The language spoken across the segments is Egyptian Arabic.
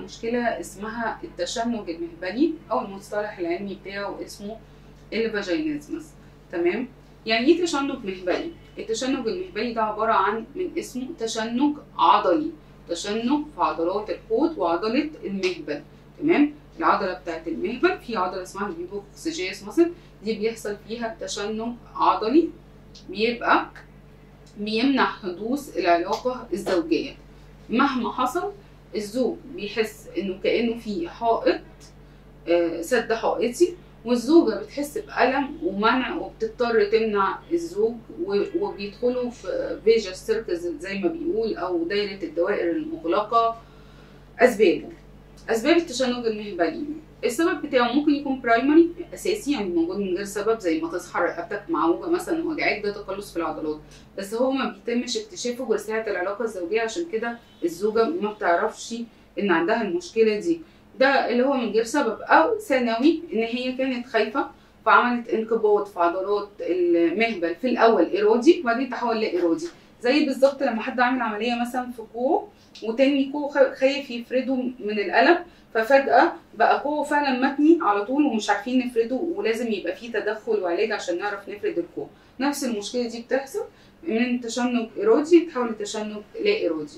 مشكله اسمها التشنج المهبلي او المصطلح العلمي بتاعه اسمه الفاجينيزمس تمام يعني ايه تشنج مهبلي التشنج المهبلي ده عباره عن من اسمه تشنج عضلي تشنج في عضلات الحوض وعضله المهبل تمام العضله بتاعت المهبل في عضله اسمها البيبوكسجيس ماسل دي بيحصل فيها تشنج عضلي بيبقى بيمنع حدوث العلاقه الزوجيه مهما حصل الزوج بيحس انه كانه في حائط آه، سد حائطي والزوجة بتحس بألم ومنع وبتضطر تمنع الزوج و- وبيدخلوا في فيجاس سيركز زي ما بيقول أو دايرة الدوائر المغلقة أسبابه أسباب التشنج المهبلي السبب بتاعه ممكن يكون برايمري أساسي يعني موجود من غير سبب زي ما تصحى رقبتك معوجة مثلا وجعك ده تقلص في العضلات بس هو ما بيتمش اكتشافه غير ساعة العلاقة الزوجية عشان كده الزوجة ما بتعرفش إن عندها المشكلة دي ده اللي هو من غير سبب او ثانوي ان هي كانت خايفه فعملت انقباض في عضلات المهبل في الاول ارادي وبعدين تحول لارادي زي بالظبط لما حد عامل عمليه مثلا في كوعه وتاني كوعه خا- خايف يفرده من الالم ففجاه بقى كوعه فعلا متني على طول ومش عارفين نفرده ولازم يبقى فيه تدخل وعلاج عشان نعرف نفرد الكوع نفس المشكله دي بتحصل من تشنج ارادي تحول لتشنج لا ارادي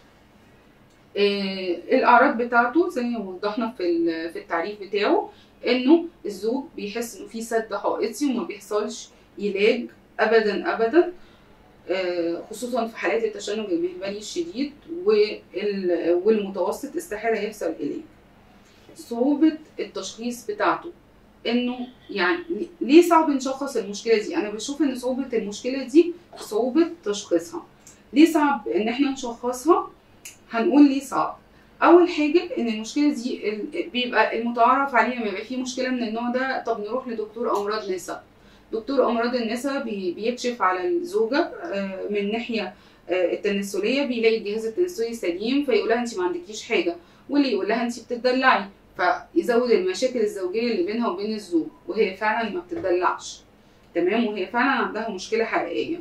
آه، الاعراض بتاعته زي ما وضحنا في ال- في التعريف بتاعه انه الزوج بيحس انه في سد حائطي وما بيحصلش علاج ابدا ابدا آه، خصوصا في حالات التشنج المهبلي الشديد وال- والمتوسط استحاله يحصل علاج صعوبه التشخيص بتاعته انه يعني ليه صعب نشخص المشكله دي انا بشوف ان صعوبه المشكله دي في صعوبه تشخيصها ليه صعب ان احنا نشخصها هنقول ليه صعب اول حاجه ان المشكله دي ال- بيبقى المتعارف عليه لما يبقى في مشكله من النوع ده طب نروح لدكتور امراض نساء دكتور امراض النساء بي- بيكشف على الزوجه آه، من الناحيه آه، التناسليه بيلاقي الجهاز التناسلي سليم فيقول لها انت ما عندكيش حاجه واللي يقول لها انت بتدلعي فيزود المشاكل الزوجيه اللي بينها وبين الزوج وهي فعلا ما بتدلعش تمام وهي فعلا عندها مشكله حقيقيه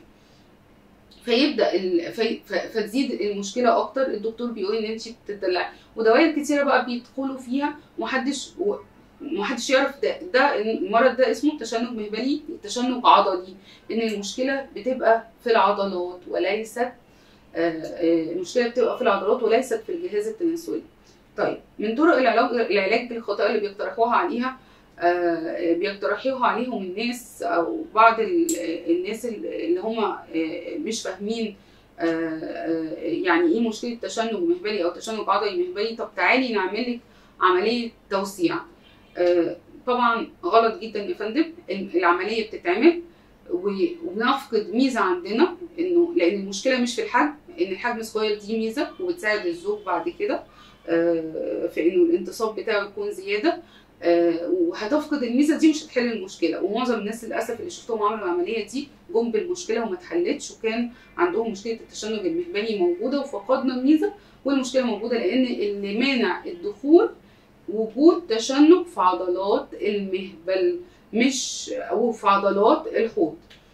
فيبدا ال... في... ف... فتزيد المشكله اكتر الدكتور بيقول ان انت بتدلعي ودوائر كتيره بقى بيدخلوا فيها ومحدش و... محدش يعرف ده ده المرض ده اسمه تشنج مهبلي تشنج عضلي ان المشكله بتبقى في العضلات وليست آه، آه، المشكله بتبقى في العضلات وليست في الجهاز التناسلي طيب من طرق العلاج العلاج بالخطأ اللي بيقترحوها عليها آه، بيقترحوها عليهم الناس او بعض ال- الناس اللي هم آه، مش فاهمين آه، آه، يعني ايه مشكله تشنج مهبلي او تشنج عضلي مهبلي طب تعالي نعمل لك عمليه توسيع آه، طبعا غلط جدا يا فندم العمليه بتتعمل و- وبنفقد ميزه عندنا انه لان المشكله مش في الحجم ان الحجم صغير دي ميزه وبتساعد الزوج بعد كده آه، في انه الانتصاب بتاعه يكون زياده آه، وهتفقد الميزه دي مش هتحل المشكله ومعظم الناس للاسف اللي شفتهم عملوا العمليه دي جم بالمشكله وما اتحلتش وكان عندهم مشكله التشنج المهبلي موجوده وفقدنا الميزه والمشكله موجوده لان اللي مانع الدخول وجود تشنج في عضلات المهبل مش او في عضلات الحوض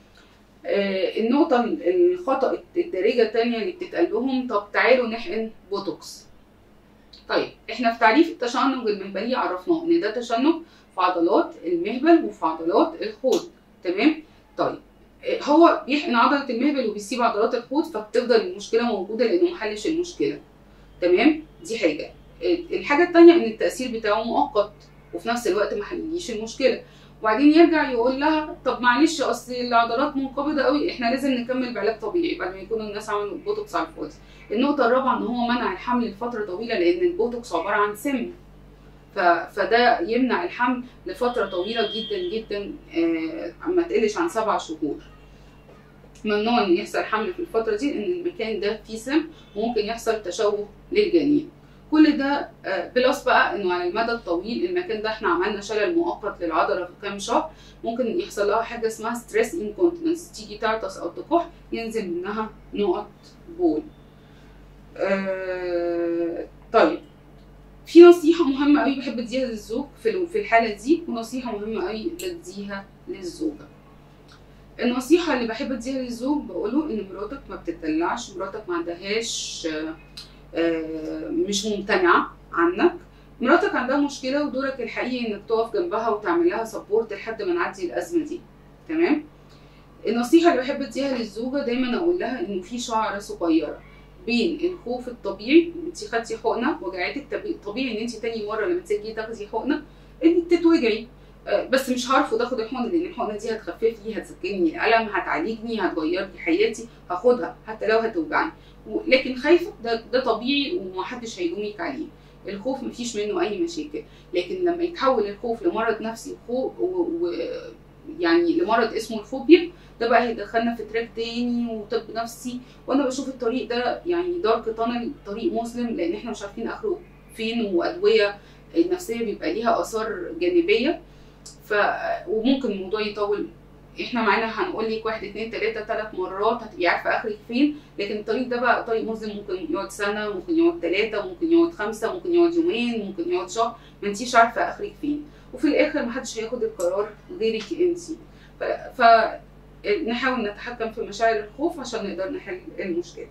آه، النقطة الخطأ الدارجة التانية اللي بتتقال لهم طب تعالوا نحقن بوتوكس طيب احنا في تعريف التشنج المهبلي عرفناه ان ده تشنج في عضلات المهبل وفي عضلات الحوض تمام طيب آه، هو بيحقن عضلة المهبل وبيسيب عضلات الحوض فبتفضل المشكلة موجودة لانه محلش المشكلة تمام دي حاجة آه، الحاجة التانية ان التأثير بتاعه مؤقت وفي نفس الوقت ما حلليش المشكلة وبعدين يرجع يقول لها طب معلش اصل العضلات منقبضه قوي احنا لازم نكمل بعلاج طبيعي بعد ما يكونوا الناس عملوا بوتوكس على الفاضي النقطه الرابعه ان هو منع الحمل لفتره طويله لان البوتوكس عباره عن سم ف... فده يمنع الحمل لفتره طويله جدا جدا آه ما تقلش عن سبع شهور ممنوع ان يحصل حمل في الفتره دي لان المكان ده فيه سم وممكن يحصل تشوه للجنين كل ده آه، بلس بقى انه على المدى الطويل المكان ده احنا عملنا شلل مؤقت للعضله في كام شهر ممكن يحصل لها حاجه اسمها ستريس انكونتنس تيجي تعطس او تكح ينزل منها نقط بول آه طيب في نصيحة مهمة قوي بحب اديها للزوج في ال- في الحالة دي ونصيحة مهمة قوي بديها للزوجة. النصيحة اللي بحب اديها للزوج بقوله ان مراتك ما بتدلعش مراتك ما عندهاش آه، آه، مش ممتنعة عنك مراتك عندها مشكله ودورك الحقيقي انك تقف جنبها وتعمل لها سبورت لحد ما نعدي الازمه دي تمام النصيحه اللي بحب اديها للزوجه دايما اقول لها انه في شعره صغيره بين الخوف الطبيعي انت خدتي حقنه وجعتك طبي- طبيعي ان انت تاني مره لما تيجي تاخدي حقنه انك تتوجعي آه، بس مش هرفض اخد الحقنه لان الحقنه دي هتخفف لي هتسكنني الالم هتعالجني هتغير لي حياتي هاخدها حتى لو هتوجعني و- لكن خايفه ده ده طبيعي ومحدش هيلومك عليه الخوف مفيش منه اي مشاكل لكن لما يتحول الخوف لمرض نفسي وخوف و... و... يعني لمرض اسمه الفوبيا ده بقى هيدخلنا في تراك تاني وطب نفسي وانا بشوف الطريق ده يعني دارك تانل طريق مظلم لان احنا مش عارفين اخره فين وادويه النفسيه بيبقى ليها اثار جانبيه ف وممكن الموضوع يطول احنا معانا هنقول لك واحد اتنين تلاته تلات مرات هتبقي عارفه اخرك فين لكن الطريق ده بقى طريق مظلم ممكن يقعد سنه ممكن يقعد تلاته ممكن يقعد خمسه ممكن يقعد يومين ممكن يقعد شهر ما انتيش عارفه اخرك فين وفي الاخر محدش هياخد القرار غيرك انتي ف... ف... نحاول نتحكم في مشاعر الخوف عشان نقدر نحل المشكله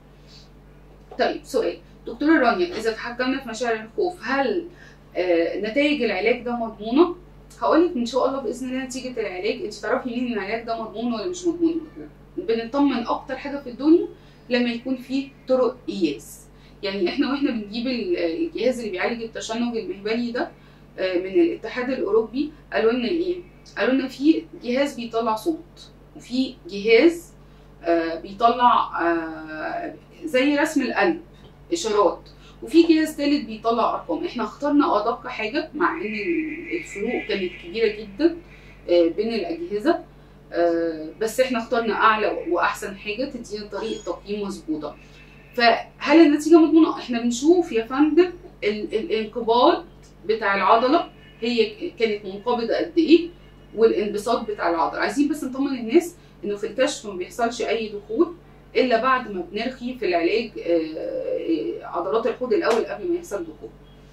طيب سؤال دكتوره رانيا اذا تحكمنا في مشاعر الخوف هل آه نتائج العلاج ده مضمونه هقول لك ان شاء الله باذن الله نتيجه العلاج انت تعرفي مين ان العلاج ده مضمون ولا مش مضمون بنطمن اكتر حاجه في الدنيا لما يكون في طرق قياس يعني احنا واحنا بنجيب ال- الجهاز اللي بيعالج التشنج المهبلي ده آه، من الاتحاد الاوروبي قالوا لنا ايه قالوا لنا في جهاز بيطلع صوت وفي جهاز آه، بيطلع آه، زي رسم القلب اشارات وفي جهاز تالت بيطلع ارقام احنا اخترنا ادق حاجه مع ان الفروق كانت كبيره جدا آه، بين الاجهزه آه، بس احنا اخترنا اعلى واحسن حاجه تدينا طريقه تقييم مظبوطه فهل النتيجه مضمونه احنا بنشوف يا فندم ال- الانقباض بتاع العضله هي كانت منقبضه قد ايه والانبساط بتاع العضله عايزين بس نطمن الناس انه في الكشف ما بيحصلش اي دخول الا بعد ما بنرخي في العلاج آه، آه، عضلات الحوض الاول قبل ما يحصل دخول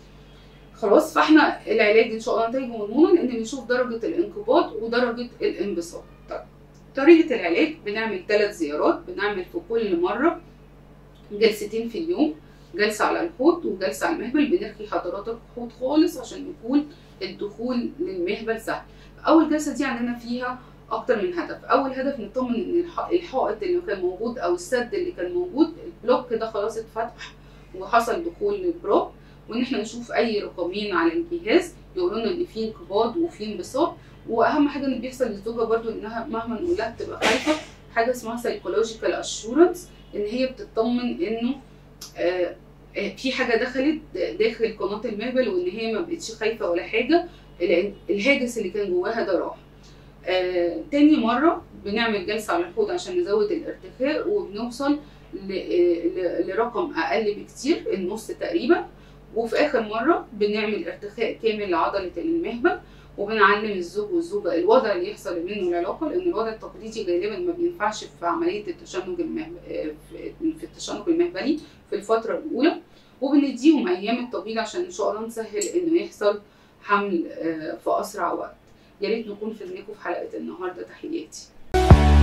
خلاص فاحنا العلاج ان شاء الله نتائجه مضمونه لان بنشوف درجه الانقباض ودرجه الانبساط طيب طريقه العلاج بنعمل ثلاث زيارات بنعمل في كل مره جلستين في اليوم جلسه على الحوض وجلسه على المهبل بنرخي حضرات الحوض خالص عشان يكون الدخول للمهبل سهل اول جلسه دي عندنا فيها اكتر من هدف اول هدف نطمن ان الح- الحائط اللي كان موجود او السد اللي كان موجود البلوك ده خلاص اتفتح وحصل دخول للبروب وان احنا نشوف اي رقمين على الجهاز يقولوا لنا ان في انقباض وفي انبساط واهم حاجه اللي بيحصل للزوجه برضو انها مهما نقول لها بتبقى خايفه حاجه اسمها سايكولوجيكال اشورنس ان هي بتطمن انه آه، آه، في حاجه دخلت داخل قناه المهبل وان هي ما بقتش خايفه ولا حاجه لان الهاجس اللي كان جواها ده راح آه، تاني مرة بنعمل جلسة على الحوض عشان نزود الارتخاء وبنوصل ل- ل- لرقم أقل بكتير النص تقريبا وفي آخر مرة بنعمل ارتخاء كامل لعضلة المهبل وبنعلم الزوج والزوجة الوضع اللي يحصل منه العلاقة لأن الوضع التقليدي غالبا ما بينفعش في عملية التشنج المهب... آه، في- في التشنج المهبلي في الفترة الأولى وبنديهم أيام الطويل عشان إن شاء الله نسهل إنه يحصل حمل آه، في أسرع وقت يا ريت نكون فدناكم في حلقة النهاردة تحياتي